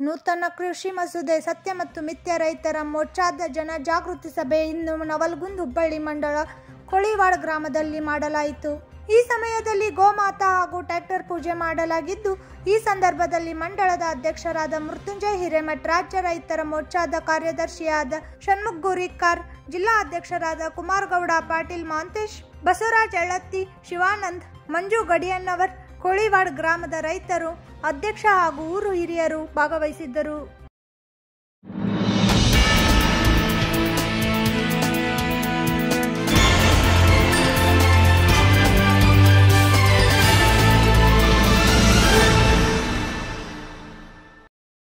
ನೂತನ ಕೃಷಿ ಮಸೂದೆ ಸತ್ಯ ಮತ್ತು ಮಿಥ್ಯ ರೈತರ ಮೋರ್ಚಾದ ಜನ ಜಾಗೃತಿ ಸಭೆ ಇಂದು ನವಲ್ಗುಂದ್ ಹುಬ್ಬಳ್ಳಿ ಮಂಡಳ ಕೊಳಿವಾಡ ಗ್ರಾಮದಲ್ಲಿ ಮಾಡಲಾಯಿತು ಈ ಸಮಯದಲ್ಲಿ ಗೋಮಾತಾ ಹಾಗೂ ಟ್ರ್ಯಾಕ್ಟರ್ ಪೂಜೆ ಮಾಡಲಾಗಿದ್ದು ಈ ಸಂದರ್ಭದಲ್ಲಿ ಮಂಡಳದ ಅಧ್ಯಕ್ಷರಾದ ಮೃತ್ಯುಂಜಯ ಹಿರೇಮಠ್ ರಾಜ್ಯ ರೈತರ ಮೋರ್ಚಾದ ಕಾರ್ಯದರ್ಶಿಯಾದ ಷಣ್ಮುಖ್ ಗುರಿಕಾರ್ ಜಿಲ್ಲಾ ಅಧ್ಯಕ್ಷರಾದ ಕುಮಾರಗೌಡ ಪಾಟೀಲ್ ಮಾಂತೇಶ್ ಬಸವರಾಜ್ ಎಳ್ಳತ್ತಿ ಶಿವಾನಂದ್ ಮಂಜು ಗಡಿಯನ್ನವರ್ ಕೋಳಿವಾಡ್ ಗ್ರಾಮದ ರೈತರು ಅಧ್ಯಕ್ಷ ಹಾಗೂ ಊರು ಹಿರಿಯರು ಭಾಗವಹಿಸಿದ್ದರು